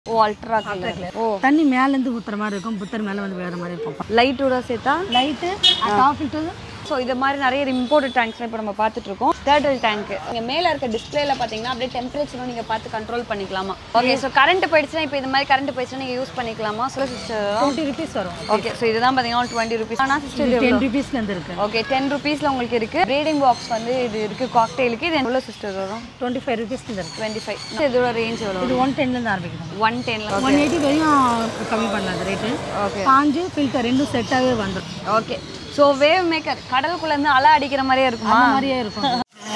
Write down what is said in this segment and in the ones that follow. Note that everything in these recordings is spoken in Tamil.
ஓ அல்ட்ரா கலர் ஓ தண்ணி மேலேருந்து ஊற்றுற மாதிரி இருக்கும் புத்தர் மேலே வந்து வேறு மாதிரி இருக்கும் லைட்டோட சேர்த்தா லைட்டு காஃபில்ட்டு ஸோ இது மாதிரி நிறைய இம்போர்ட்டட் டேங்க்ஸ்லாம் இப்போ நம்ம பார்த்துட்டு இருக்கோம் தேர்டல் டேங்க் இங்கே மேலே இருக்க டிஸ்பிளேல பார்த்தீங்கன்னா அப்படியே டெம்பரேச்சரும் நீங்கள் பார்த்து கண்ட்ரோல் பண்ணிக்கலாமா ஓகே ஸோ கரண்ட் போயிடுச்சுன்னா இப்போ இந்த மாதிரி கரண்ட் போயிடுச்சுன்னா நீங்கள் யூஸ் பண்ணிக்கலாமா சொல்ல சிஸ்டர் டுவெண்ட்டி ருபீஸ் வரும் ஓகே ஸோ இதுதான் பார்த்தீங்கன்னா டுவெண்ட்டி ருபீஸ் ஆனால் சிஸ்டர் டென் ருபீஸ்லேருந்து இருக்கு ஓகே டென் ருபீஸில் உங்களுக்கு இருக்குது ப்ரீடிங் பாக்ஸ் வந்து இது இருக்குது காக்டெயிலுக்கு இது எவ்வளோ சிஸ்டர் வரும் டுவெண்ட்டி ஃபைவ் ருபீஸ்லேருந்து இருக்கு டுவெண்ட்டி ஃபைவ் இதோட ரேஞ்ச் எவ்வளோ இது ஒன் டென்லேருந்து ஆரம்பிக்கணும் ஒன் டென்ல ஒன் எயிட்டி வரையும் கம்மி பண்ணலாம் ரேட்டு ஓகே பாஞ்சு ஃபில்டர் ரெண்டும் செட்டாகவே வந்துடும் ஓகே ஸோ வேவ் மேக்கர் கடலுக்குள்ளேருந்து அலை அடிக்கிற மாதிரியே இருக்குமா அந்த மாதிரியே இருக்கும்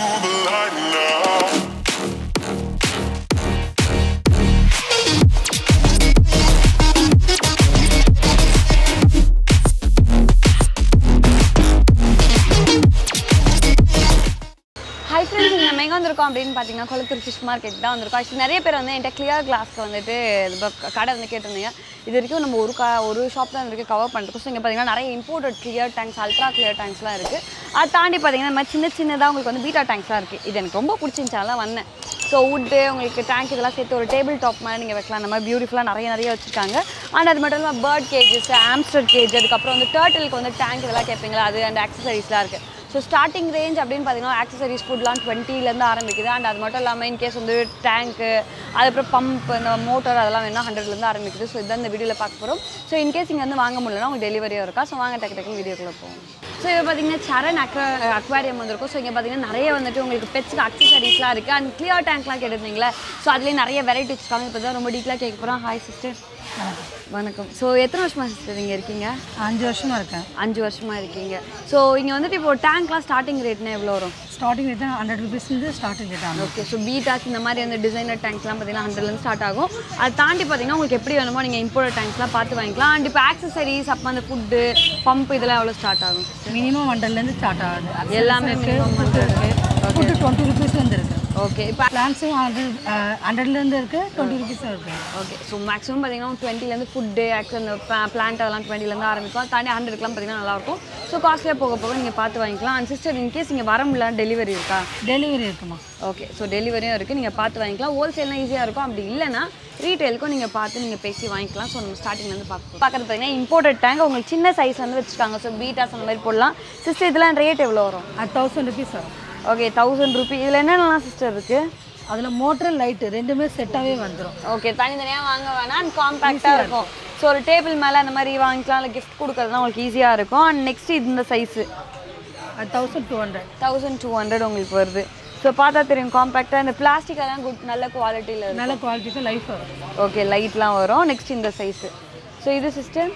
ஹை ஃப்ரெண்ட்ஸ் நம்ம எங்கே வந்திருக்கோம் அப்படின்னு பார்த்தீங்கன்னா கொளத்தூர் ஃபிஷ் மார்க்கெட் தான் வந்திருக்கோம் ஆக்சுவலி நிறைய பேர் வந்து என்கிட்ட கிளியர் கிளாஸ்க்கு வந்துட்டு இது ப- கடை வந்து கேட்டிருந்தீங்க இது வரைக்கும் நம்ம ஒரு கா ஒரு ஷாப் தான் இருக்குது கவர் பண்ணிருக்கோம் ஸோ இங்கே பார்த்தீங்கன்னா நிறைய imported clear tanks ultra clear டேங்க்ஸ்லாம் இருக்குது அதை தாண்டி பார்த்தீங்கன்னா இந்த மாதிரி சின்ன சின்னதாக உங்களுக்கு வந்து பீட்டா டேங்க்ஸ்லாம் இருக்குது இது எனக்கு ரொம்ப பிடிச்சிருந்துச்சு அதெல்லாம் வந்தேன் ஸோ வுட்டு உங்களுக்கு டேங்க் இதெல்லாம் சேர்த்து ஒரு டேபிள் டாப் மாதிரி நீங்கள் வைக்கலாம் அந்த மாதிரி பியூட்டிஃபுல்லாக நிறைய நிறைய வச்சுருக்காங்க அண்ட் அது மட்டும் இல்லாமல் பேர்ட் கேஜஸ் ஆம்ஸ்டர் கேஜ் அதுக்கப்புறம் வந்து டேர்ட்டிலுக்கு வந்து டேங்க் இதெல்லாம் கேட்பீங்களா அது அண்ட் ஆக்சசரிஸ்லாம் இருக்குது ஸோ ஸ்டார்டிங் ரேஞ்ச் அப்படின்னு பார்த்தீங்கன்னா ஆக்சசரிஸ் ஃபுட்லாம் டுவெண்ட்டிலேருந்து ஆரம்பிக்குது அண்ட் அது மட்டும் இல்லாமல் இன்கேஸ் வந்து டேங்க்கு அதுக்கப்புறம் பம்ப் இந்த மோட்டர் அதெல்லாம் வேணால் ஹண்ட்ரட்லேருந்து ஆரம்பிக்குது ஸோ இதான் இந்த வீடியோவில் பார்க்க போகிறோம் ஸோ இன்கேஸ் இங்கே வந்து வாங்க முடியலன்னா உங்களுக்கு டெலிவரியும் இருக்கா ஸோ வாங்க டக்கு டக்கு வீடியோக்குள்ளே போவோம் ஸோ இப்போ பார்த்தீங்கன்னா சரண் அக்வா அக்வாரியம் வந்திருக்கும் ஸோ இங்கே பார்த்தீங்கன்னா நிறைய வந்துட்டு உங்களுக்கு பெட்ஸ்க்கு அக்சசரிஸ்லாம் இருக்குது அண்ட் கிளியர் டேங்க்லாம் கேட்டிருந்தீங்களே ஸோ அதுலேயே நிறைய வெரைட்டி வச்சுருக்காங்க இப்போ தான் ரொம்ப டீட்டெயிலாக கேட்க போகிறோம் ஹாய் சிஸ்டர் வணக்கம் ஸோ எத்தனை வருஷமா சிஸ்டர் இங்கே இருக்கீங்க அஞ்சு வருஷமா இருக்கேன் அஞ்சு வருஷமா இருக்கீங்க ஸோ இங்கே வந்துட்டு இப்போ டேங்க்லாம் ஸ்டார்டிங் ரேட்னா எவ்வளோ வரும் ஸ்டார்டிங் ரேட்டு ஹண்ட்ரட் ருபீஸ்லேருந்து ஸ்டார்டிங் ரேட் ஆகும் ஓகே ஸோ பீட்டாஸ் இந்த மாதிரி வந்து டிசைனர் டேங்க்ஸ்லாம் பார்த்தீங்கன்னா ஹண்ட்ரட்லேருந்து ஸ்டார்ட் ஆகும் அதை தாண்டி பார்த்தீங்கன்னா உங்களுக்கு எப்படி வேணுமோ நீங்கள் இம்போர்ட் டேங்க்ஸ்லாம் பார்த்து வாங்கிக்கலாம் அண்ட் இப்போ ஆக்சசரிஸ் அப்போ அந்த ஃபுட்டு பம்ப் இதெல்லாம் எவ்வளோ ஸ்டார்ட் ஆகும் மினிமம் ஹண்ட்ரட்லேருந்து ஸ்டார்ட் ஆகுது எல்லாமே minimum இருக்கு ஃபுட்டு டுவெண்ட்டி ருபீஸ்லேருந்து இருக்கு ஓகே இப்போ பிளான்ஸும் ஹண்ட்ரட் ஹண்ட்ரட்லேருந்து இருக்கு டுவெண்ட்டி ருபீஸும் இருக்கு ஓகே ஸோ மேக்ஸிமம் பார்த்தீங்கன்னா டுவெண்ட்டிலேருந்து ஃபுட்டு ஆக்ஸ் அந்த பிளான்ட் அதெல்லாம் டுவெண்ட்டிலேருந்து ஆரம்பிக்கும் தாண்டி ஹண்ட்ரட்லாம் பார்த்தீங்கன்னா நல்லாயிருக்கும் ஸோ காஸ்ட்லியாக போக போக நீங்கள் பார்த்து வாங்கிக்கலாம் அண்ட் சிஸ்டர் இன்கேஸ் இங்கே வர முடியல டெலிவரி இருக்கா டெலிவரி இருக்குமா ஓகே ஸோ டெலிவரியும் இருக்குது நீங்கள் பார்த்து வாங்கிக்கலாம் ஹோல்சேல்னா ஈஸியாக இருக்கும் அப்படி இல்லைன்னா ரீட்டெயிலுக்கும் நீங்கள் பார்த்து நீங்கள் பேசி வாங்கிக்கலாம் ஸோ நம்ம ஸ்டார்டிங்லேருந்து பார்க்க பார்க்குறது பார்த்தீங்கன்னா இம்போர்ட்டட் டேங்க் உங்களுக்கு சின்ன சைஸ் வந்து வச்சுருக்காங்க ஸோ பீட்டாஸ் அந்த மாதிரி போடலாம் சிஸ்டர் இதெல்லாம் ரேட் எவ்வளோ வரும் அது தௌசண்ட் ருபீஸ் வரும் ஓகே தௌசண்ட் ருபி இதில் என்னென்னலாம் சிஸ்டர் இருக்குது அதில் மோட்ரு லைட்டு ரெண்டுமே செட்டாகவே வந்துடும் ஓகே தனித்தனியாக வாங்க வேணாம் அண்ட் காம்பேக்டாக இருக்கும் ஸோ ஒரு டேபிள் மேலே அந்த மாதிரி வாங்கிக்கலாம் இல்லை கிஃப்ட் கொடுக்குறதுலாம் உங்களுக்கு ஈஸியாக இருக்கும் அண்ட் நெக்ஸ்ட் இந்த சைஸு அது thousand two hundred thousand two hundred உங்களுக்கு வருது ஸோ பார்த்தா தெரியும் காம்பேக்டாக இந்த பிளாஸ்டிக் எல்லாம் குட் நல்ல குவாலிட்டியில் இருக்கும் நல்ல குவாலிட்டிக்கு லைஃப் வரும் ஓகே லைட்லாம் வரும் நெக்ஸ்ட் இந்த சைஸு ஸோ இது சிஸ்டர்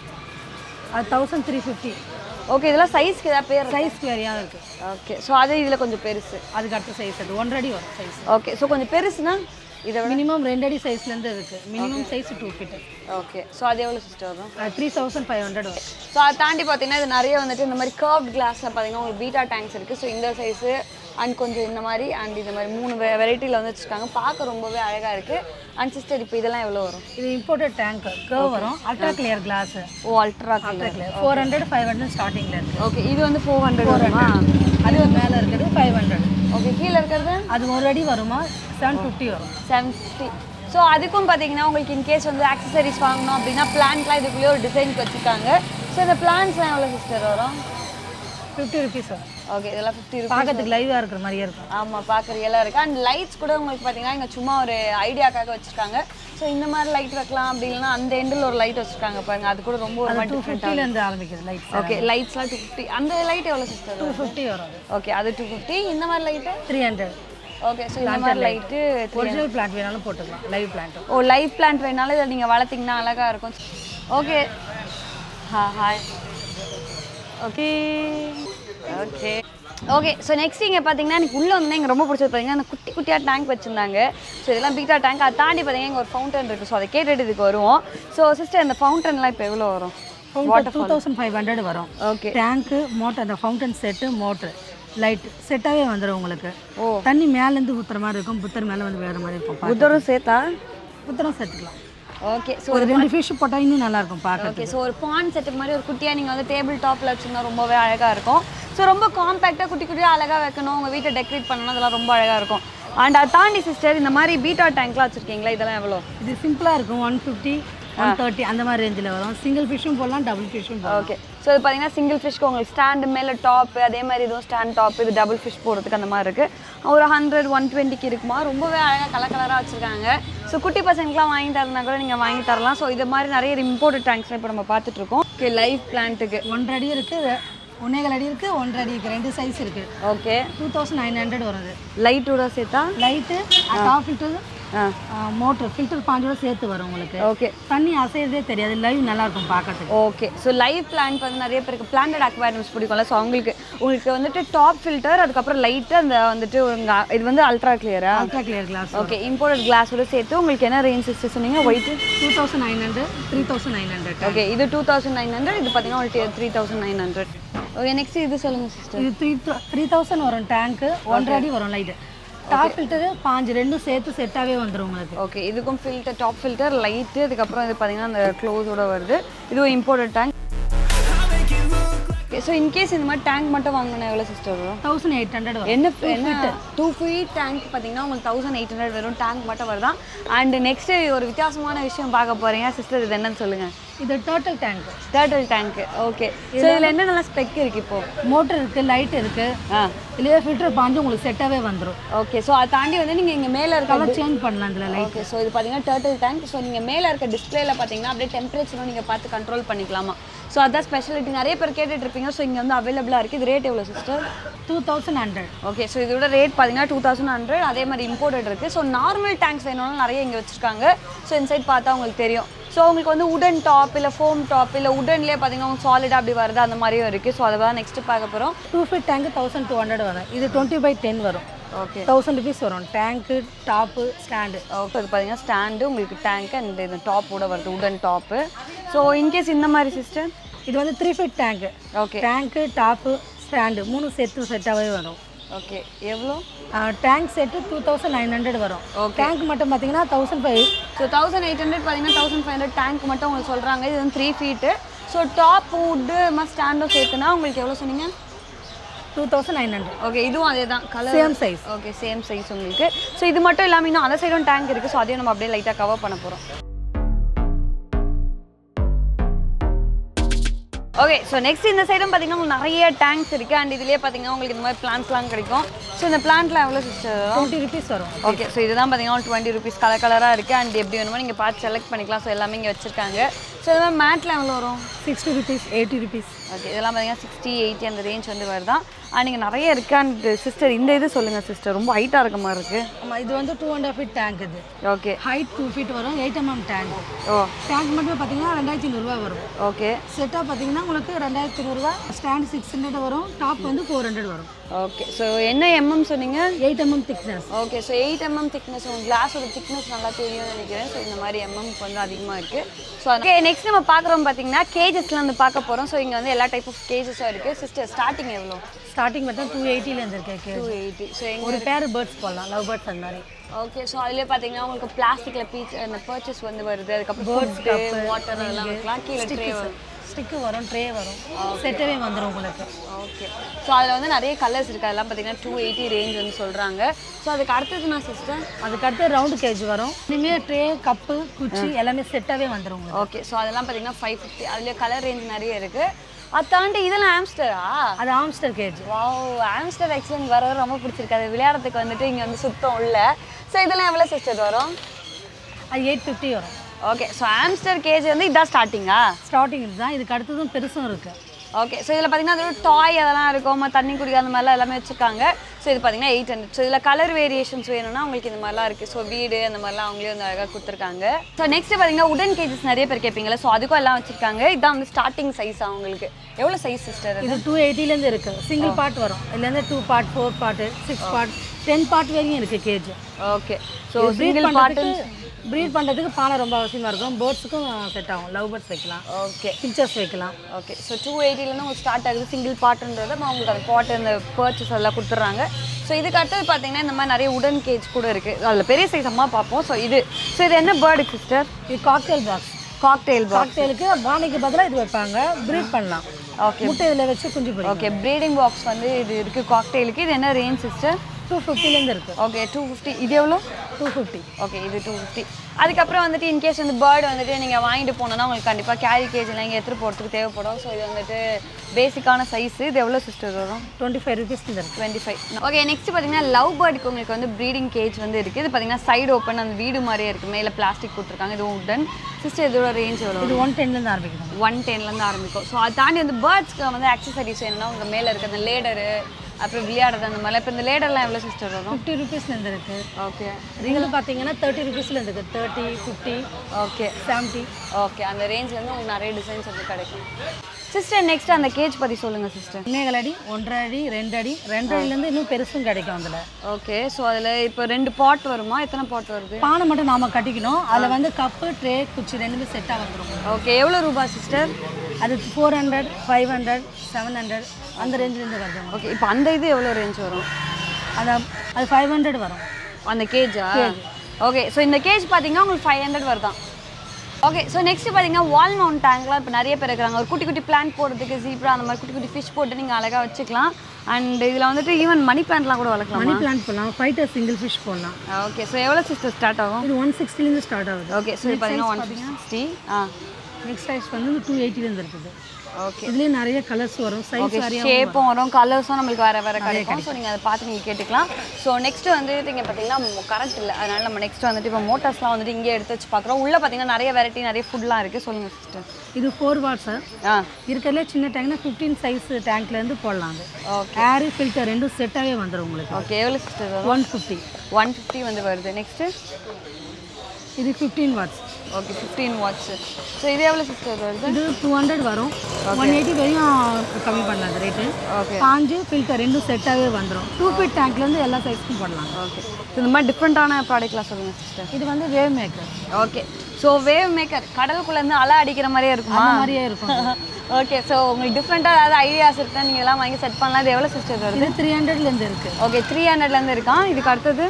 அது தௌசண்ட் த்ரீ ஃபிஃப்டி ஓகே இதெல்லாம் சைஸ்க்கு ஏதாவது பேர் சைஸ் வேறையாக இருக்குது ஓகே ஸோ அது இதில் கொஞ்சம் பெருசு அதுக்கு அடுத்த சைஸ் அது ஒன்றரை அடி வரும் சைஸ் ஓகே ஸோ கொஞ்சம் பெருசுனா இதை விட மினிமம் ரெண்டு அடி சைஸ்லேருந்து இருக்குது minimum size two feet okay so அது எவ்வளோ சிஸ்டர் வரும் த்ரீ தௌசண்ட் ஃபைவ் ஹண்ட்ரட் வரும் ஸோ அதை தாண்டி பார்த்தீங்கன்னா இது நிறைய வந்துட்டு இந்த மாதிரி கர்வ்ட் கிளாஸில் பார்த்தீங்கன்னா உங்களுக்கு பீட்டா டேங்க்ஸ் இருக்குது ஸோ இந்த சைஸு அண்ட் கொஞ்சம் இந்த மாதிரி அண்ட் இந்த மாதிரி மூணு வெரைட்டியில் வந்து வச்சுருக்காங்க பார்க்க ரொம்பவே அழகாக இருக்குது அண்ட் சிஸ்டர் இப்போ இதெல்லாம் எவ்வளோ வரும் இது இம்போர்ட்டட் டேங்க் கர்வ் வரும் அல்ட்ரா கிளியர் கிளாஸ் ஓ ultra ultra clear four hundred five hundred ஸ்டார்டிங்கில் இருக்குது ஓகே இது வந்து ஃபோர் ஹண்ட்ரட் வருமா அது மேலே இருக்கிறது ஃபைவ் ஹண்ட்ரட் ஓகே கீழே இருக்கிறது அது ஒரு அடி வருமா செவன் ஃபிஃப்டி வரும் செவன் ஃபிஃப்டி ஸோ அதுக்கும் பார்த்தீங்கன்னா உங்களுக்கு இன்கேஸ் வந்து ஆக்சசரிஸ் வாங்கணும் அப்படின்னா பிளான்ட்லாம் இதுக்குள்ளேயே ஒரு டிசைனுக்கு வச்சுருக்காங்க ஸோ இந்த பிளான்ஸ்லாம் எவ்வளோ சிஸ்டர் வரும் ஃபிஃப்டி ருபீஸ் வரும் ஓகே இதெல்லாம் ஃபிஃப்டி ருபீஸ் பார்க்கறதுக்கு லைவாக இருக்கிற மாதிரியே இருக்கும் ஆமாம் பார்க்க ரியலாக இருக்குது அண்ட் லைட்ஸ் கூட உங்களுக்கு பார்த்தீங்கன்னா இங்கே சும்மா ஒரு ஐடியாக்காக வச்சுருக்காங்க ஸோ இந்த மாதிரி லைட் வைக்கலாம் அப்படி இல்லைன்னா அந்த எண்டில் ஒரு லைட் வச்சுருக்காங்க பாருங்க அது கூட ரொம்ப ஒரு மாதிரி டூ டிஃப்ரெண்ட்டாக ஃபிஃப்டிலேருந்து ஆரம்பிக்குது லைட் ஓகே லைட்ஸ்லாம் டூ ஃபிஃப்டி அந்த லைட் எவ்வளோ சிஸ்டர் டூ ஃபிஃப்டி வரும் அது ஓகே அது டூ ஃபிஃப்டி இந்த மாதிரி light three hundred okay so இந்த மாதிரி லைட்டு ஒரிஜினல் பிளான்ட் வேணாலும் போட்டுக்கலாம் லைவ் பிளான்ட் ஓ லைவ் பிளான்ட் வேணாலும் இதை நீங்கள் வளர்த்திங்கன்னா அழகாக இருக்கும் ஓகே ஹா hi okay okay okay so next இங்கே பார்த்தீங்கன்னா எனக்கு உள்ளே வந்து எனக்கு ரொம்ப பிடிச்சது பார்த்தீங்கன்னா அந்த குட்டி குட்டியாக டேங்க் வச்சுருந்தாங்க ஸோ இதெல்லாம் பீட்டா டேங்க் அதை தாண்டி பார்த்தீங்கன்னா இங்கே ஒரு ஃபவுண்டன் இருக்குது ஸோ அதை கேட்டுட்டு இதுக்கு வருவோம் ஸோ சிஸ்டர் இந்த ஃபவுண்டன்லாம் இப்போ எவ்வளோ வரும் டூ தௌசண்ட் ஃபைவ் ஹண்ட்ரட் வரும் ஓகே டேங்க்கு மோட்டர் அந்த ஃபவுண்டன் செட்டு மோட்ரு லைட் செட்டாகவே வந்துடும் உங்களுக்கு ஓ. தண்ணி மேலேருந்து ஊற்றுற மாதிரி இருக்கும் புத்தர் மேலே வந்து வேறு மாதிரி இருக்கும் பார்க்க. புத்தரும் சேர்த்தா புத்தரம் சேர்த்துக்கலாம் ஓகே ஸோ ஒரு ரெண்டு ஃபிஷ் போட்டால் இன்னும் நல்லா இருக்கும் பார்க்க ஓகே ஸோ ஒரு பான் செட்டுக்கு மாதிரி ஒரு குட்டியாக நீங்கள் வந்து டேபிள் டாப்பில் வச்சுருந்தா ரொம்பவே அழகாக இருக்கும் ஸோ ரொம்ப காம்பேக்டாக குட்டி குட்டியாக அழகாக வைக்கணும் உங்கள் வீட்டை டெக்கரேட் பண்ணணும் அதெல்லாம் ரொம்ப அழகாக இருக்கும் அண்ட் அதை தாண்டி சிஸ்டர் இந்த மாதிரி பீட்டா டேங்க்லாம் வச்சுருக்கீங்களா இதெல்லாம் எவ்வளோ இது சிம்பிளாக இருக்கும் ஒன் ஃபிஃப்டி ஒன் தேர்ட்டி அந்த மாதிரி ரேஞ்சில் வரும் சிங்கிள் ஃபிஷ்ஷும் போடலாம் டபுள் ஃபிஷ்ஷும் போடலாம் ஓகே ஸோ இது பார்த்தீங்கன்னா சிங்கிள் ஃபிஷ்க்கு உங்களுக்கு ஸ்டாண்டு மேலே டாப்பு அதே மாதிரி இதுவும் ஸ்டாண்ட் டாப் இது டபுள் ஃபிஷ் போடுறதுக்கு அந்த மாதிரி இருக்குது ஒரு ஹண்ட்ரட் ஒன் டுவெண்ட்டிக்கு இருக்குமா ரொம்பவே அழகாக கலர் கலராக வச்சுருக்காங்க ஸோ குட்டி பசங்களுக்குலாம் வாங்கி தரனா கூட நீங்கள் வாங்கி தரலாம் ஸோ இது மாதிரி நிறைய இம்போர்ட்டட் டேங்க்ஸ் இப்போ நம்ம பார்த்துட்ருக்கோம் ஓகே லைவ் பிளான்ட்டுக்கு ஒன்றரை அடி இருக்குது ஒன்னேகால் அடி இருக்குது ஒன்றரை அடி இருக்குது ரெண்டு சைஸ் இருக்குது okay two thousand nine hundred வருது லைட்டோட சேர்த்தா லைட்டு டாப் ஃபில்டர் ஆ மோட்ரு ஃபில்டர் பாஞ்சோட சேர்த்து வரும் உங்களுக்கு ஓகே தண்ணி அசையறதே தெரியாது லைவ் நல்லா இருக்கும் பார்க்கறதுக்கு ஓகே ஸோ லைவ் பிளான்ட் வந்து நிறைய பேருக்கு பிளான்டட் அக்வாரியம்ஸ் பிடிக்கும்ல ஸோ அவங்களுக்கு உங்களுக்கு வந்துட்டு டாப் ஃபில்டர் அதுக்கப்புறம் லைட்டு அந்த வந்துட்டு உங்க இது வந்து அல்ட்ரா கிளியரா ultra clear glass okay imported கிளாஸோட சேர்த்து உங்களுக்கு என்ன ரேஞ்ச் சிஸ்டர் சொன்னீங்க white two thousand nine hundred three thousand nine hundred okay இது டூ தௌசண்ட் நைன் ஹண்ட்ரட் இது பார்த்தீங்கன்னா உங்களுக்கு three thousand nine hundred okay next இது சொல்லுங்கள் சிஸ்டர் இது த்ரீ த்ரீ தௌசண்ட் வரும் டேங்க்கு ஒன்றரை அடி வரும் லைட்டு டாப் ஃபில்டரு பாஞ்சு ரெண்டும் சேர்த்து செட்டாகவே வந்துடும் உங்களுக்கு ஓகே இதுக்கும் ஃபில்டர் டாப் ஃபில்டர் லைட்டு அதுக்கப்புறம் இது பார்த்தீங்கன்னா அந்த க்ளோஸோட வருது இதுவும் imported tank okay so in case இந்த மாதிரி டேங்க் மட்டும் வாங்கினா எவ்வளோ சிஸ்டர் வரும் தௌசண்ட் எயிட் ஹண்ட்ரட் வரும் என்ன என்ன டூ ஃபீட் டேங்க் பார்த்தீங்கன்னா உங்களுக்கு தௌசண்ட் எயிட் ஹண்ட்ரட் வெறும் டேங்க் மட்டும் வருதான் அண்ட் நெக்ஸ்ட் ஒரு வித்தியாசமான விஷயம் பார்க்க போறீங்க சிஸ்டர் இது என்னன்னு சொல்லுங்க இது total tank turtle tank okay so இதில் என்னென்னலாம் ஸ்பெக் இருக்கு இப்போ மோட்டர் இருக்குது லைட் இருக்குது ஆ இல்லையா ஃபில்டர் பாஞ்சு உங்களுக்கு செட்டாகவே வந்துடும் ஓகே ஸோ அதை தாண்டி வந்து நீங்கள் இங்கே மேலே இருக்க கலர் சேஞ்ச் பண்ணலாம் இதில் லைட் ஓகே ஸோ இது பார்த்தீங்கன்னா டேர்ட்டில் டேங்க் ஸோ நீங்கள் மேலே இருக்க டிஸ்பிளேல பார்த்தீங்கன்னா அப்படியே டெம்பரேச்சரும் நீங்கள் பார்த்து கண்ட்ரோல் பண்ணிக்கலாமா ஸோ அதான் ஸ்பெஷாலிட்டி நிறைய பேர் கேட்டுட்டு இருப்பீங்க ஸோ இங்கே வந்து அவைலபிளாக இருக்குது இது ரேட் எவ்வளோ sister two thousand hundred okay so இதோட ரேட் பார்த்தீங்கன்னா டூ தௌசண்ட் ஹண்ட்ரட் அதே மாதிரி இம்போர்ட்டட் இருக்குது ஸோ நார்மல் டேங்க்ஸ் வேணும்னா நிறைய இங்கே வச்சுருக்காங்க ஸோ இந்த சைட் பார்த்தா உங்களுக்கு தெரியும் ஸோ உங்களுக்கு வந்து உடன் டாப் இல்லை ஃபோம் டாப் இல்லை உடன்லேயே பார்த்தீங்கன்னா உங்களுக்கு சாலிடாக அப்படி வருது அந்த மாதிரியும் இருக்குது ஸோ அதை தான் நெக்ஸ்ட் பார்க்க போகிறோம் two feet tank thousand two hundred வரும் இது டுவெண்ட்டி பை டென் வரும் ஓகே தௌசண்ட் ருபீஸ் வரும் டேங்க்கு டாப்பு ஸ்டாண்டு ஓகே இது பார்த்தீங்கன்னா ஸ்டாண்டு உங்களுக்கு டேங்க் அண்ட் இது டாப்போட வருது உடன் டாப்பு ஸோ இன்கேஸ் இந்த மாதிரி சிஸ்டம் இது வந்து three feet tank okay tank top stand மூணு செட்டு செட்டாகவே வரும் ஓகே எவ்வளோ tank set two thousand nine hundred வரும் Okay. டேங்க் மட்டும் பார்த்தீங்கன்னா thousand five so thousand eight hundred பார்த்தீங்கன்னா தௌசண்ட் ஃபைவ் ஹண்ட்ரட் டேங்க் மட்டும் உங்களுக்கு சொல்கிறாங்க இது வந்து three feet so top wood மாதிரி ஸ்டாண்டும் சேர்த்துனா உங்களுக்கு எவ்வளோ சொன்னீங்க two thousand nine hundred okay இதுவும் அதே தான் colour same size okay same size உங்களுக்கு ஸோ இது மட்டும் இல்லாமல் இன்னும் அந்த சைடும் டேங்க் இருக்குது ஸோ அதையும் நம்ம அப்படியே லைட்டாக கவர் பண்ண போகிறோம் ஓகே ஸோ நெக்ஸ்ட் இந்த சைடும் பார்த்தீங்கன்னா உங்களுக்கு நிறைய டேங்க்ஸ் இருக்குது அண்ட் இதுலேயே பார்த்தீங்கன்னா உங்களுக்கு இந்த மாதிரி பிளான்ஸ்லாம் கிடைக்கும் ஸோ இந்த பிளான்ட்லாம் எவ்வளோ சிஸ்டர் டுவெண்ட்டி ருபீஸ் வரும் ஓகே ஸோ இதுதான் பார்த்தீங்கன்னா டுவெண்ட்டி ருபீஸ் கலர் கலராக இருக்குது அண்ட் எப்படி வேணுமோ நீங்கள் பார்த்து செலக்ட் பண்ணிக்கலாம் ஸோ எல்லாமே இங்கே வச்சுருக்காங்க ஸோ இது மாதிரி மேட்டில் எவ்வளோ வரும் sixty rupees eighty rupees okay இதெல்லாம் பார்த்தீங்கன்னா சிக்ஸ்டி எயிட்டி அந்த ரேஞ்ச் வந்து வருதான் அண்ட் இங்கே நிறைய இருக்கு அண்ட் சிஸ்டர் இந்த இது சொல்லுங்கள் சிஸ்டர் ரொம்ப ஹைட்டாக இருக்க மாதிரி இருக்குது ஆமாம் இது வந்து two and half feet tank இது ஓகே ஹைட் டூ ஃபீட் வரும் எயிட் எம்எம் டேங்க் ஓ டேங்க் மட்டும் பார்த்தீங்கன்னா ரெண்டாயிரத்தி ஐநூறுரூவா வரும் ஓகே செட்டாக பார்த்தீங்கன்னா உங்களுக்கு ரெண்டாயிரத்தி ஐநூறுரூவா ஸ்டாண்ட் சிக்ஸ் ஹண்ட்ரட் வரும் டாப் வந்து ஃபோர் ஹண்ட்ரட் வரும் ஓகே ஸோ என்ன எம்எம் சொன்னீங்க eight mm thickness okay so eight mm thickness உங்கள் கிளாஸோட திக்னஸ் நல்லா தெரியும்னு நினைக்கிறேன் ஸோ இந்த மாதிரி எம்எம்க்கு வந்து அதிகமாக இருக்குது ஸோ ஓகே நெக்ஸ்ட் நம்ம பார்க்குறோம் பார்த்தீங்கன்னா கேஜஸ்லாம் வந்து பார்க்க போகிறோம் ஸோ இங்கே வந்து எல்லா டைப் ஆஃப் கேஜஸும் இருக்குது சிஸ்டர் ஸ்டார்டிங் எவ்வளோ ஸ்டார்டிங் பார்த்தா டூ எயிட்டிலேருந்து இருக்கேன் டூ எயிட்டி ஸோ எங்க ஒரு பேர் பேர்ட்ஸ் போடலாம் லவ் பேர்ட்ஸ் அந்த மாதிரி ஓகே ஸோ அதுலேயே பார்த்தீங்கன்னா உங்களுக்கு பிளாஸ்டிக்கில் பீச் அந்த பர்ச்சேஸ் வந்து வருது அதுக்கப்புறம் ஃபுட்டு வாட்டர் அதெல்லாம் வைக்கலாம் கீழே ட்ரே வரும் ஸ்டிக்கு வரும் ட்ரே வரும் செட்டவே வந்துடும் உங்களுக்கு ஓகே ஸோ அதில் வந்து நிறைய கலர்ஸ் இருக்குது அதெல்லாம் பார்த்தீங்கன்னா டூ எயிட்டி ரேஞ்ச் வந்து சொல்கிறாங்க ஸோ அதுக்கு அடுத்ததுனா சிஸ்டர் அதுக்கு அடுத்து ரவுண்டு கேஜ் வரும் இனிமேல் ட்ரே கப்பு குச்சி எல்லாமே செட்டாகவே வந்துடும் உங்களுக்கு ஓகே ஸோ அதெல்லாம் பார்த்தீங்கன்னா ஃபைவ் ஃபிஃப்டி அதுலேயே கலர் ரேஞ்ச் நிறைய இருக்குது அதை தாண்டி இதெல்லாம் ஆம்ஸ்டரா அது hamster cage wow hamster actually வர வர ரொம்ப பிடிச்சிருக்கு அது விளையாடுறதுக்கு வந்துட்டு இங்கே வந்து சுத்தம் உள்ள ஸோ இதெல்லாம் எவ்வளோ சிஸ்டர் வரும் அது எயிட் ஃபிஃப்டி வரும் ஓகே ஸோ ஆம்ஸ்டர் கேஜ் வந்து இதான் ஸ்டார்டிங்கா ஸ்டார்டிங் இதுதான் இதுக்கு அடுத்ததும் பெருசும் இருக்குது ஓகே ஸோ இதில் பார்த்தீங்கன்னா அதோட டாய் அதெல்லாம் இருக்கும் ம, தண்ணி குடிக்க அந்த மாதிரிலாம் எல்லாமே வச்சுருக்காங்க ஸோ இது பார்த்தீங்கன்னா எயிட் ஹண்ட்ரட் ஸோ இதில் கலர் வேரியேஷன்ஸ் வேணும்னா உங்களுக்கு இந்த மாதிரிலாம் இருக்குது ஸோ வீடு அந்த மாதிரிலாம் அவங்களே வந்து அழகாக கொடுத்துருக்காங்க ஸோ நெக்ஸ்ட் பார்த்தீங்கன்னா உடன் கேஜஸ் நிறைய பேர் கேட்பீங்களா ஸோ அதுக்கும் எல்லாம் வச்சுருக்காங்க இதான் வந்து ஸ்டார்டிங் சைஸ் அவங்களுக்கு எவ்வளோ சைஸ் சிஸ்டர் இது டூ எயிட்டிலேருந்து இருக்குது சிங்கிள் பார்ட் வரும் இதுலேருந்து two part four part six part ten part வரையும் இருக்குது cage okay so breed single pot பண்ணுறதுக்கு ப்ரீட் பண்ணுறதுக்கு பானை ரொம்ப அவசியமாக இருக்கும் பேர்ட்ஸுக்கும் செட் ஆகும் லவ் பேர்ட்ஸ் வைக்கலாம் ஓகே பிக்சர்ஸ் வைக்கலாம் ஓகே ஸோ டூ எயிட்டிலேருந்து உங்களுக்கு ஸ்டார்ட் ஆகுது சிங்கிள் பாட்டுன்றது அப்புறம் உங்களுக்கு அந்த பாட்டு அந்த பர்ச்சஸ் எல்லாம் கொடுத்துட்றாங்க ஸோ இதுக்கு அடுத்தது பார்த்தீங்கன்னா இந்த மாதிரி நிறைய உடன் கேஜ் கூட இருக்குது அதில் பெரிய சைஸ் அம்மா பார்ப்போம் ஸோ இது ஸோ இது என்ன பேர்டு சிஸ்டர் இது காக்டெயில் பாக்ஸ் காக்டெயில் பாக்ஸ் காக்டெயிலுக்கு பானைக்கு பதிலாக இது வைப்பாங்க ப்ரீட் பண்ணலாம் ஓகே முட்டை இதில் வச்சு குஞ்சு போடும் ஓகே ப்ரீடிங் பாக்ஸ் வந்து இது இருக்குது காக்டெயிலுக்கு இது என்ன ரேஞ்ச் சிஸ்டர் டூ ஃபிஃப்டிலேருந்து இருக்குது ஓகே டூ ஃபிஃப்டி இது எவ்வளோ டூ ஃபிஃப்டி ஓகே இது டூ ஃபிஃப்டி அதுக்கப்புறம் வந்துட்டு இன்கேஸ் வந்து பேர்டு வந்துட்டு நீங்கள் வாங்கிட்டு போனோன்னா உங்களுக்கு கண்டிப்பாக கேரி கேஜ்லாம் இங்கே எடுத்துகிட்டு போகிறதுக்கு தேவைப்படும் ஸோ இது வந்துட்டு பேசிக்கான சைஸ் இது எவ்வளோ சிஸ்டர் வரும் டுவெண்ட்டி ஃபைவ் ருபீஸ்லேருந்து இருக்குது டுவெண்ட்டி ஃபைவ் ஓகே நெக்ஸ்ட் பார்த்தீங்கன்னா லவ் பேர்டுக்கு உங்களுக்கு வந்து ப்ரீடிங் கேஜ் வந்து இருக்குது இது பார்த்தீங்கன்னா சைடு ஓப்பன் அந்த வீடு மாதிரியே இருக்குது மேலே பிளாஸ்டிக் கொடுத்துருக்காங்க இது உட்டன் சிஸ்டர் இதோட ரேஞ்ச் எவ்வளோ இது ஒன் டென்லேருந்து ஆரம்பிக்கணும் ஒன் டென்லேருந்து ஆரம்பிக்கும் ஸோ அதை தாண்டி வந்து பேர்ட்ஸ்க்கு வந்து அக்சசரிஸ் வேணும்னா உங்கள் மேலே இருக்க அந்த லேடரு அப்புறம் விளையாடுறது அந்த மாதிரிலாம் இப்போ இந்த லேடர்லாம் எவ்வளோ சிஸ்டர் வரும் ஃபிஃப்டி ருபீஸ்லேருந்து இருக்குது ஓகே ரிங்கில் பார்த்தீங்கன்னா தேர்ட்டி ருபீஸ்லேருந்து இருக்குது thirty fifty okay seventy okay அந்த ரேஞ்ச்லேருந்து உங்களுக்கு நிறைய டிசைன்ஸ் வந்து கிடைக்கும் சிஸ்டர் நெக்ஸ்ட் அந்த கேஜ் பற்றி சொல்லுங்கள் சிஸ்டர் ஒன்னேகால் அடி ஒன்றரை அடி ரெண்டு அடி ரெண்டு அடியிலேருந்து இன்னும் பெருசும் கிடைக்கும் அதில் ஓகே ஸோ அதில் இப்போ ரெண்டு பாட் வருமா எத்தனை பாட் வருது பானை மட்டும் நாம கட்டிக்கணும் அதில் வந்து கப்பு ட்ரே குச்சி ரெண்டுமே செட்டாக வந்துடும் ஓகே எவ்வளோ ரூபா சிஸ்டர் அது four hundred five hundred seven hundred அந்த ரேஞ்சிலேருந்து வருது உங்களுக்கு. ஓகே இப்போ அந்த இது எவ்வளோ ரேஞ்ச் வரும் அது அது ஃபைவ் ஹண்ட்ரட் வரும் அந்த கேஜா ஓகே ஸோ இந்த கேஜ் பார்த்தீங்கன்னா உங்களுக்கு ஃபைவ் ஹண்ட்ரட் வருதான் ஓகே ஸோ நெக்ஸ்ட் பார்த்தீங்கன்னா வால் மவுண்ட் டேங்க்லாம் இப்போ நிறைய பேர் இருக்கிறாங்க ஒரு குட்டி குட்டி பிளான்ட் போடுறதுக்கு ஜீப்ரா அந்த மாதிரி குட்டி குட்டி ஃபிஷ் போட்டு நீங்கள் அழகாக வச்சுக்கலாம் அண்ட் இதில் வந்துட்டு ஈவன் மணி பிளான்ட்லாம் கூட வளர்க்கலாம் மணி பிளான்ட் போடலாம் ஃபைட்டர் சிங்கிள் ஃபிஷ் போடலாம் ஓகே ஸோ எவ்வளோ சிஸ்டர் ஸ்டார்ட் ஆகும் இது ஒன் சிக்ஸ்டிலேருந்து ஸ்டார்ட் ஆகுது ஓகே ஸோ பார்த்தீங்கன்னா ஒன் சிக்ஸ்டி ஆ நெக்ஸ்ட் சைஸ் வந்து டூ எயிட்டிலேருந்து இருக்குது ஓகே இதுலேயே நிறைய கலர்ஸ் வரும் சைஸ் ஓகே நிறைய ஷேப்பும் வரும் கலர்ஸும் நம்மளுக்கு வேறு வேறு கிடைக்கும் ஸோ நீங்கள் அதை பார்த்து நீங்கள் கேட்டுக்கலாம் ஸோ நெக்ஸ்ட் வந்து இங்கே பார்த்தீங்கன்னா கரண்ட் இல்லை அதனால நம்ம நெக்ஸ்ட் வந்துட்டு இப்போ மோட்டார்ஸ்லாம் வந்துட்டு இங்கே எடுத்து வச்சு பார்க்குறோம் உள்ளே பார்த்தீங்கன்னா நிறைய வெரைட்டி நிறைய ஃபுட்லாம் இருக்குது சொல்லுங்கள் சிஸ்டர் இது ஃபோர் வாட்ஸு ஆ இருக்கிறதுல சின்ன டேங்க்னா ஃபிஃப்டீன் சைஸ் டேங்க்லேருந்து போடலாம் அது ஓகே ஏர் ஃபில்டர் ரெண்டும் செட்டாகவே வந்துடும் உங்களுக்கு ஓகே எவ்வளோ சிஸ்டர் வரும் ஒன் ஃபிஃப்டி ஒன் ஃபிஃப்டி வந்து வருது நெக்ஸ்ட்டு இது fifteen watts okay fifteen watts so இது எவ்வளோ சிஸ்டர் வருது இது டூ ஹண்ட்ரட் வரும் ஒன் எயிட்டி வரையும் கம்மி பண்ணலாம் ரேட்டு ஓகே பாஞ்சு ஃபில்டர் ரெண்டும் செட்டாகவே வந்துடும் டூ ஃபீட் டேங்க்லேருந்து எல்லா சைஸ்க்கும் போடலாம் ஓகே இந்த மாதிரி டிஃப்ரெண்ட்டான ப்ராடக்ட்லாம் சொல்லுங்கள் சிஸ்டர் இது வந்து wave maker okay so wave maker கடலுக்குள்ளேருந்து அலை அடிக்கிற மாதிரியே இருக்குமா அந்த மாதிரியே இருக்கும் ஓகே ஸோ உங்களுக்கு டிஃப்ரெண்ட்டாக ஏதாவது ஐடியாஸ் இருக்குன்னா நீங்கள் எல்லாம் வாங்கி செட் பண்ணலாம் இது எவ்வளோ சிஸ்டர் வருது இது த்ரீ ஹண்ட்ரட்லேருந்து இருக்குது ஓகே த்ரீ ஹண்ட்ரட்லேருந்து இருக்கான் இதுக்கு அடுத்தது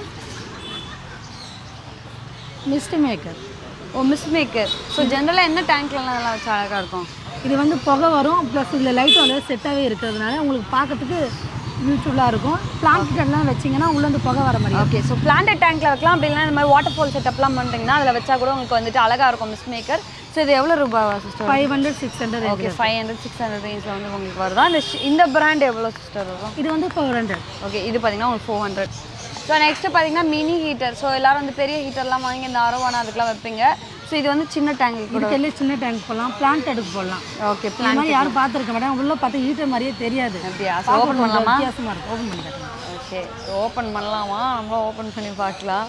மிஸ்ட் மேக்கர் ஓ மிஸ் மேக்கர் ஸோ ஜென்ரலாக என்ன டேங்க்லலாம் நல்லா வச்சு அழகாக இருக்கும் இது வந்து புகை வரும் ப்ளஸ் இதில் லைட்டும் அதில் செட்டாகவே இருக்கிறதுனால உங்களுக்கு பார்க்கறதுக்கு பியூட்டிஃபுல்லாக இருக்கும் பிளான்ட் எல்லாம் வச்சிங்கன்னா உள்ளேருந்து புகை வர மாதிரி ஓகே ஸோ பிளான்ட் டேங்க்ல வைக்கலாம் அப்படி இல்லைன்னா இந்த மாதிரி வாட்டர் ஃபால் செட்டப்லாம் பண்ணுறீங்கன்னா அதில் வச்சா கூட உங்களுக்கு வந்துட்டு அழகாக இருக்கும் மிஸ் மேக்கர் ஸோ இது எவ்வளோ ரூபாய் sister five hundred six hundred okay five hundred six hundred ரேஞ்சில் வந்து உங்களுக்கு வருதா இந்த ஷி- இந்த பிராண்ட் எவ்வளோ சிஸ்டர் வரும் இது வந்து ஃபோர் ஹண்ட்ரட் ஓகே இது பார்த்தீங்கன்னா உங்களுக்கு ஃபோர் ஹண்ட்ரட் ஸோ நெக்ஸ்ட்டு பார்த்தீங்கன்னா மினி ஹீட்டர் ஸோ எல்லாரும் வந்து பெரிய ஹீட்டர்லாம் வாங்கி இந்த அரவானா அதுக்கெலாம் வைப்பீங்க ஸோ இது வந்து சின்ன டேங்க் கூட இதுக்கெல்லே சின்ன டேங்க் போடலாம் பிளான்ட் அடுக்கு போடலாம் ஓகே இந்த மாதிரி யாரும் பார்த்துருக்க மாட்டாங்க உள்ள பார்த்தா ஹீட்டர் மாதிரியே தெரியாது அப்படியா ஸோ பார்க்க ஓப்பன் கொஞ்சம் பண்ணலாமா வித்தியாசமா இருக்கும் ஓப்பன் பண்ணி காட்டுங்க ஓகே ஸோ ஓப்பன் பண்ணலாமா நம்ம ஓப்பன் பண்ணி பார்க்கலாம்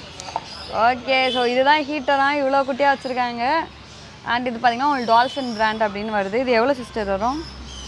ஓகே ஸோ இதுதான் ஹீட்டராக இவ்வளோ குட்டியாக வச்சுருக்காங்க அண்ட் இது பார்த்தீங்கன்னா உங்களுக்கு டால்ஃபின் பிராண்ட் அப்படின்னு வருது இது எவ்வளோ சிஸ்டர் வரும்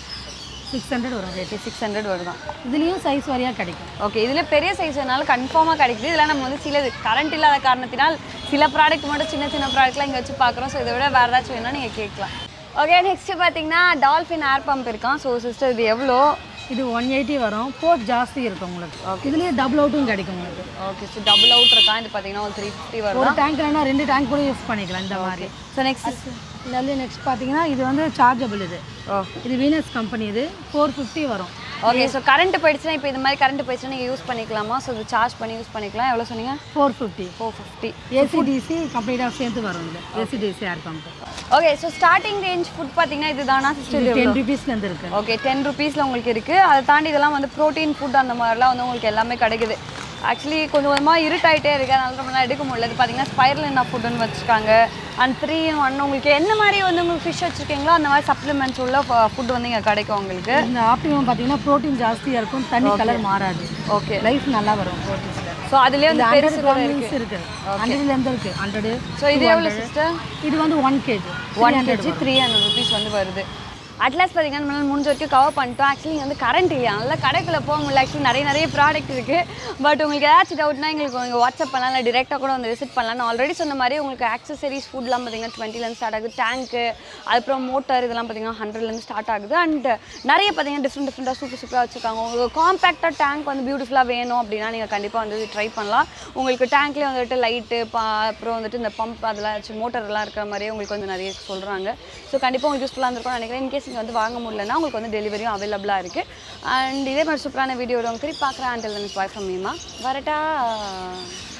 சிக்ஸ் ஹண்ட்ரட் வரும் ரேட்டு ஓகே சிக்ஸ் ஹண்ட்ரட் வருதான் இதுலேயும் சைஸ் வரையாக கிடைக்கும் ஓகே இதில் பெரிய சைஸ்னால கன்ஃபார்மாக கிடைக்குது இதெல்லாம் நம்ம வந்து சில கரண்ட் இல்லாத காரணத்தினால் சில ப்ராடக்ட் மட்டும் சின்ன சின்ன ப்ராடக்ட்லாம் இங்கே வச்சு பார்க்குறோம் ஸோ இதை விட வேறு ஏதாச்சும் வேணும்னா நீங்கள் கேட்கலாம் ஓகே நெக்ஸ்ட் பார்த்தீங்கன்னா டால்ஃபின் ஏர் பம்ப் இருக்கான் ஸோ சிஸ்டர் இது எவ்வளோ இது ஒன் எயிட்டி வரும் போர்ட் ஜாஸ்தி இருக்கும் உங்களுக்கு இதுலேயே டபுள் அவுட்டும் கிடைக்கும் உங்களுக்கு ஓகே ஸோ டபுள் அவுட் இருக்கான் இது பார்த்தீங்கன்னா ஒரு த்ரீ ஃபிஃப்டி வரும் ஒரு டேங்க் வேணா ரெண்டு டேங்க் கூட யூஸ் பண்ணிக்கலாம் இந்த மாதிரி ஸோ நெக்ஸ்ட் இதுல நெக்ஸ்ட் பார்த்தீங்கன்னா இது வந்து சார்ஜபிள் இது ஓ இது வீனஸ் கம்பெனி இது ஃபோர் ஃபிஃப்டி வரும் ஓகே ஸோ கரண்ட் போயிடுச்சுன்னா இப்போ இது மாதிரி கரண்ட் போயிடுச்சுன்னா நீங்கள் யூஸ் பண்ணிக்கலாமா ஸோ இது சார்ஜ் பண்ணி யூஸ் பண்ணிக்கலாம் எவ்வளோ சொன்னீங்க four fifty four fifty AC DC கம்ப்ளீட்டாக சேர்த்து வரும் இது AC DC air pump okay so starting range food பார்த்தீங்கன்னா இதுதானா சிஸ்டர் டென் ருபீஸ்லேருந்து இருக்கு ஓகே டென் ருபீஸில் உங்களுக்கு இருக்குது அதை தாண்டி இதெல்லாம் வந்து ப்ரோட்டீன் ஃபுட் அந்த மாதிரிலாம் வந்து உங்களுக்கு எல்லாமே கிடைக்குது ஆக்சுவலி கொஞ்சம் கொஞ்சமாக இருட்டாயிட்டே இருக்கு அதனால ரொம்ப நேரம் எடுக்க முடியல இது பார்த்தீங்கன்னா ஸ்பைரல் என்ன ஃபுட்டுன்னு வச்சுருக்காங்க அண்ட் த்ரீ இன் ஒன் உங்களுக்கு என்ன மாதிரி வந்து உங்களுக்கு ஃபிஷ் வச்சுருக்கீங்களோ அந்த மாதிரி சப்ளிமெண்ட்ஸ் உள்ள ஃபுட் வந்து இங்கே கிடைக்கும் உங்களுக்கு இந்த ஆப்டிமம் பார்த்தீங்கன்னா ப்ரோட்டீன் ஜாஸ்தியாக இருக்கும் தண்ணி கலர் மாறாது ஓகே லைஃப் நல்லா வரும் ப்ரோட்டீன்ஸில் ஸோ அதுலேயே வந்து ஹண்ட்ரட் பெருசு கூட கிராம்ஸ் இருக்கு ஹண்ட்ரட்லேருந்து இருக்கு ஹண்ட்ரடு ஸோ இது எவ்வளோ சிஸ்டர் இது வந்து one kg one kg three hundred rupees வந்து வருது அட்லாஸ் பார்த்தீங்கன்னா நம்மளால முடிஞ்ச வரைக்கும் கவர் பண்ணிட்டோம் ஆக்சுவலி வந்து கரண்ட் இல்லையா அதனால கடைக்குள்ளே போக முடியல ஆக்சுவலி நிறைய நிறைய ப்ராடக்ட் இருக்குது பட் உங்களுக்கு ஏதாச்சும் டவுட்னா எங்களுக்கு நீங்கள் வாட்ஸ்அப் பண்ணலாம் இல்லை டிரெக்டாக கூட வந்து விசிட் பண்ணலாம் நான் ஆல்ரெடி சொன்ன மாதிரி உங்களுக்கு ஆக்சசரிஸ் ஃபுட்லாம் பார்த்தீங்கன்னா டுவெண்ட்டிலேருந்து ஸ்டார்ட் ஆகுது டேங்க்கு அதுக்கப்புறம் மோட்டார் இதெல்லாம் பார்த்தீங்கன்னா ஹண்ட்ரட்லேருந்து ஸ்டார்ட் ஆகுது அண்ட் நிறைய பார்த்தீங்கன்னா டிஃப்ரெண்ட் டிஃப்ரெண்ட்டாக சூப்பர் சூப்பராக வச்சுருக்காங்க உங்களுக்கு காம்பேக்டாக டேங்க் வந்து பியூட்டிஃபுல்லாக வேணும் அப்படின்னா நீங்கள் கண்டிப்பாக வந்து ட்ரை பண்ணலாம் உங்களுக்கு டேங்க்லேயே வந்துட்டு லைட்டு பா அப்புறம் வந்துட்டு இந்த பம்ப் அதெல்லாம் வச்சு மோட்டர் எல்லாம் இருக்கிற மாதிரியே உங்களுக்கு வந்து நிறைய சொல்கிறாங்க ஸோ கண்டிப்பாக உங்களுக்கு யூஸ்ஃபுல்லாக இருந்திருக்கும் நினைக்கிறேன் இன்கேஸ் இன்கேஸ் நீங்கள் வந்து வாங்க முடியலன்னா உங்களுக்கு வந்து டெலிவரியும் அவைலபிளாக இருக்குது அண்ட் இதே மாதிரி சூப்பரான வீடியோ திருப்பி பார்க்குறேன் அண்டில் பாய் ஃப்ரம் மீமா வரட்டா